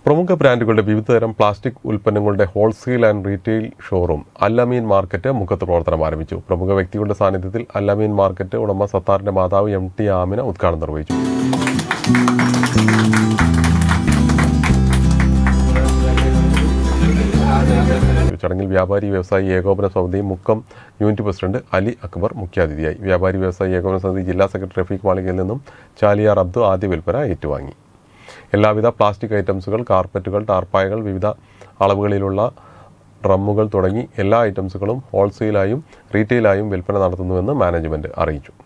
പ്രമുഖ ബ്രാൻഡുകളുടെ വിവിധതരം പ്ലാസ്റ്റിക് ഉൽപ്പന്നങ്ങളുടെ wholesale and retail showroom Allameen market മുഖത്ത് പ്രവർത്തനം ആരംഭിച്ചു പ്രമുഖ വ്യക്തികളുടെ സാന്നിധ്യത്തിൽ അല്ലമീൻ മാർക്കറ്റ് ഉടമ സത്താറിന്റെ മാതാവ് എം ടി ആമിന ഉദ്ഘാടനം നിർവഹിച്ചു ചടങ്ങിൽ വ്യാപാരി വ്യവസായി ഏകോപന സമിതി മുക്കം യൂണിറ്റ് പ്രസിഡന്റ് അലി അക്ബർ മുഖ്യാതിഥിയായി വ്യാപാരി വ്യവസായി ഏകോപന സമിതി ജില്ലാ സെക്രട്ടറി റഫീഖ് മാളികയിൽ നിന്നും ചാലിയാർ അബ്ദു ആദ്യ വിൽപ്പന ഏറ്റുവാങ്ങി എല്ലാവിധ പ്ലാസ്റ്റിക് ഐറ്റംസുകൾ കാർപ്പറ്റുകൾ ടാർപ്പായകൾ വിവിധ അളവുകളിലുള്ള ഡ്രമ്മുകൾ തുടങ്ങി എല്ലാ ഐറ്റംസുകളും ഹോൾസെയിലായും റീറ്റെയിലായും വിൽപ്പന നടത്തുന്നുവെന്ന് മാനേജ്മെന്റ് അറിയിച്ചു